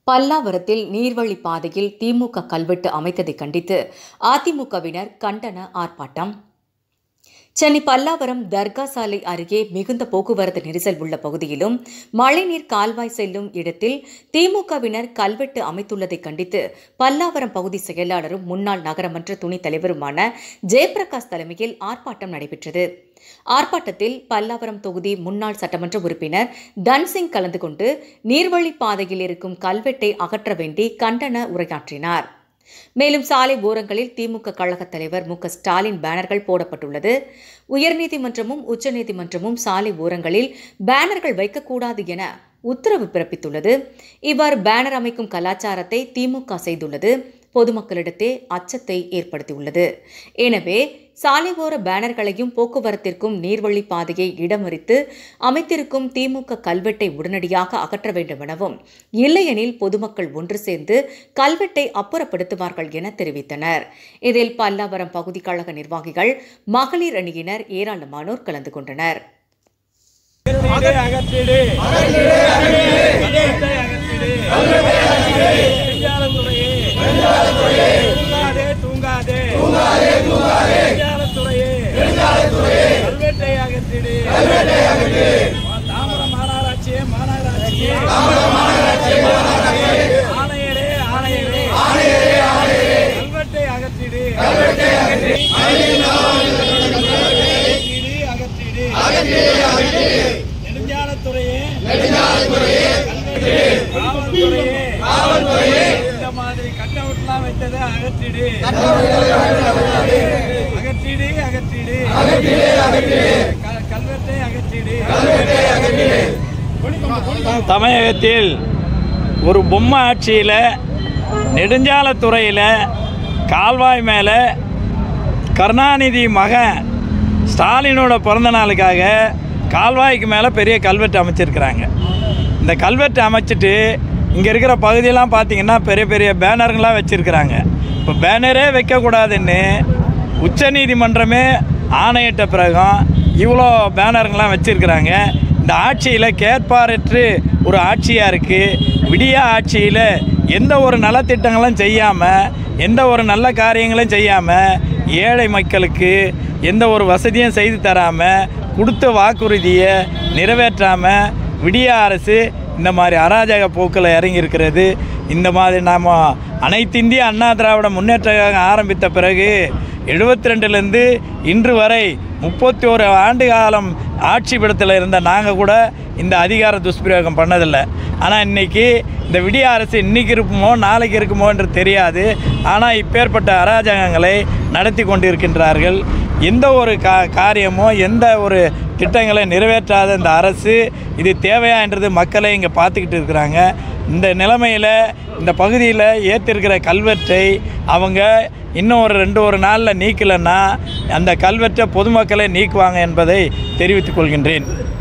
பல்லாவரத்தில் நீர்வழி பாதையில் திமுக கல்வெட்டு அமைத்ததை கண்டித்து அதிமுகவினர் கண்டன ஆர்ப்பாட்டம் சென்னை பல்லாவரம் தர்கா சாலை அருகே மிகுந்த போக்குவரத்து நெரிசல் உள்ள பகுதியிலும் மழைநீர் கால்வாய் செல்லும் இடத்தில் திமுகவினர் கல்வெட்டு அமைத்துள்ளதை கண்டித்து பல்லாவரம் பகுதி செயலாளரும் முன்னாள் நகரமன்ற துணைத் தலைவருமான ஜெயபிரகாஷ் தலைமையில் ஆர்ப்பாட்டம் நடைபெற்றது ஆர்ப்பாட்டத்தில் பல்லாவரம் தொகுதி முன்னாள் சட்டமன்ற உறுப்பினர் தன்சிங் கலந்து கொண்டு நீர்வழி பாதையில் இருக்கும் கல்வெட்டை அகற்ற வேண்டி கண்டன உரையாற்றினார் மேலும் சாலை ஓரங்களில் திமுக கழகத் தலைவர் மு க ஸ்டாலின் பேனர்கள் போடப்பட்டுள்ளது உயர்நீதிமன்றமும் உச்சநீதிமன்றமும் சாலை ஓரங்களில் பேனர்கள் வைக்கக்கூடாது என உத்தரவு பிறப்பித்துள்ளது இவ்வாறு பேனர் அமைக்கும் கலாச்சாரத்தை திமுக செய்துள்ளது பொதுமக்களிடத்தே அச்சத்தை ஏற்படுத்தியுள்ளது எனவே சாலை ஓர பேனர்களையும் போக்குவரத்திற்கும் நீர்வழி பாதையை இடமறித்து அமைத்திருக்கும் திமுக கல்வெட்டை உடனடியாக அகற்ற வேண்டும் எனவும் இல்லையெனில் பொதுமக்கள் ஒன்று சேர்ந்து கல்வெட்டை அப்புறப்படுத்துவார்கள் என தெரிவித்தனர் இதில் பல்லாவரம் பகுதி கழக நிர்வாகிகள் மகளிர் அணியினர் ஏராளமானோர் கலந்து கொண்டனர் அகற்றிடு அகற்றிடு அகற்றிடு தூங்காதே தூங்காதே நெடுஞ்சாலைத்துறையே கல்வெட்டை அகற்றிடு தாமரம் மாநகராட்சியே மாநகராட்சியே ஆணையரே ஆணையரே கல்வெட்டை அகற்றிடு அகற்றிடு அகற்றிடு நெடுஞ்சாலைத்துறையே காவல்துறையே இந்த மாதிரி கட் அவுட்லாம் வைத்ததை அகற்றிடு அகற்றிடு அகற்றிடு க- கல்வெட்டை அகற்றிடு தமிழகத்தில் ஒரு பொம்மை ஆட்சியில் நெடுஞ்சாலைத்துறையில் கால்வாய் மேலே கருணாநிதி மகன் ஸ்டாலினோட பிறந்த நாளுக்காக கால்வாய்க்கு மேலே பெரிய கல்வெட்டு அமைச்சிருக்கிறாங்க இந்த கல்வெட்டு அமைச்சிட்டு இங்கே இருக்கிற பகுதியெல்லாம் பார்த்தீங்கன்னா பெரிய பெரிய பேனருங்களாம் வச்சுருக்கிறாங்க இப்போ பேனரே வைக்கக்கூடாதுன்னு உச்சநீதிமன்றமே ஆணையிட்ட பிறகும் இவ்வளோ பேனருங்களாம் வச்சுருக்கிறாங்க இந்த ஆட்சியில் கேட்பாரற்று ஒரு ஆட்சியாக இருக்குது விடிய ஆட்சியில் எந்த ஒரு நலத்திட்டங்களும் செய்யாமல் எந்த ஒரு நல்ல காரியங்களும் செய்யாமல் ஏழை மக்களுக்கு எந்த ஒரு வசதியும் செய்து தராமல் கொடுத்த வாக்குறுதியை நிறைவேற்றாமல் விடிய அரசு இந்த மாதிரி அராஜக போக்கில் இறங்கியிருக்கிறது இந்த மாதிரி நாம் அனைத்து இந்திய அண்ணா திராவிட முன்னேற்ற கழகம் ஆரம்பித்த பிறகு எழுபத்தி ரெண்டுலேருந்து இன்று வரை முப்பத்தி ஒரு ஆண்டு காலம் ஆட்சி படத்தில் இருந்த நாங்கள் கூட இந்த அதிகார துஷ்பிரயோகம் பண்ணதில்லை ஆனால் இன்றைக்கி இந்த விடிய அரசு இன்றைக்கி இருக்குமோ நாளைக்கு இருக்குமோ என்று தெரியாது ஆனால் இப்பேற்பட்ட அராஜகங்களை நடத்தி கொண்டிருக்கின்றார்கள் எந்த ஒரு கா காரியமோ எந்த ஒரு திட்டங்களை நிறைவேற்றாத இந்த அரசு இது தேவையா என்றது மக்களை இங்கே பார்த்துக்கிட்டு இருக்கிறாங்க இந்த நிலைமையில் இந்த பகுதியில் ஏற்றிருக்கிற கல்வெட்டை அவங்க இன்னும் ஒரு ரெண்டு ஒரு நாளில் நீக்கலைன்னா அந்த கல்வெட்டை பொதுமக்களை நீக்குவாங்க என்பதை தெரிவித்துக் கொள்கின்றேன்